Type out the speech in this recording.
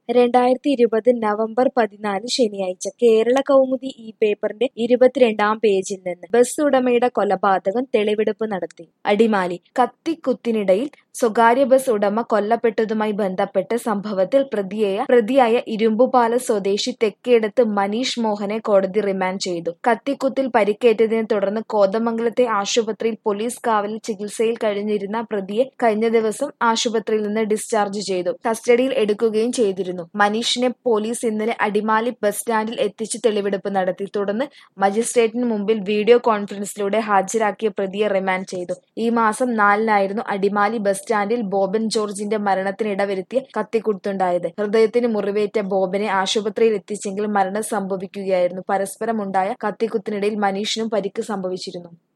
രണ്ടായിരത്തി ഇരുപത് നവംബർ പതിനാല് ശനിയാഴ്ച കേരള കൗമുദി ഈ പേപ്പറിന്റെ ഇരുപത്തിരണ്ടാം പേജിൽ നിന്ന് ബസ് ഉടമയുടെ കൊലപാതകം തെളിവെടുപ്പ് നടത്തി അടിമാലി കത്തിക്കുത്തിനിടയിൽ സ്വകാര്യ ബസ് ഉടമ കൊല്ലപ്പെട്ടതുമായി ബന്ധപ്പെട്ട സംഭവത്തിൽ പ്രതിയായ പ്രതിയായ ഇരുമ്പുപാല സ്വദേശി തെക്കേടത്ത് മനീഷ് മോഹനെ കോടതി റിമാൻഡ് ചെയ്തു കത്തിക്കുത്തിൽ പരിക്കേറ്റതിനെ തുടർന്ന് കോതമംഗലത്തെ ആശുപത്രിയിൽ പോലീസ് കാവലിൽ ചികിത്സയിൽ കഴിഞ്ഞിരുന്ന പ്രതിയെ കഴിഞ്ഞ ദിവസം ആശുപത്രിയിൽ നിന്ന് ഡിസ്ചാർജ് ചെയ്തു കസ്റ്റഡിയിൽ എടുക്കുകയും ചെയ്തിരുന്നു മനീഷിനെ പോലീസ് ഇന്നലെ അടിമാലി ബസ് സ്റ്റാൻഡിൽ എത്തിച്ച് തെളിവെടുപ്പ് നടത്തി തുടർന്ന് മജിസ്ട്രേറ്റിന് മുമ്പിൽ വീഡിയോ കോൺഫറൻസിലൂടെ ഹാജരാക്കിയ പ്രതിയെ റിമാൻഡ് ചെയ്തു ഈ മാസം നാലിനായിരുന്നു അടിമാലി ബസ് സ്റ്റാൻഡിൽ ബോബൻ ജോർജിന്റെ മരണത്തിനിടവരുത്തിയ കത്തിക്കുത്തുണ്ടായത് ഹൃദയത്തിന് മുറിവേറ്റ ബോബനെ ആശുപത്രിയിൽ എത്തിച്ചെങ്കിലും മരണം സംഭവിക്കുകയായിരുന്നു പരസ്പരമുണ്ടായ കത്തിക്കുത്തിനിടയിൽ മനീഷിനും പരിക്ക് സംഭവിച്ചിരുന്നു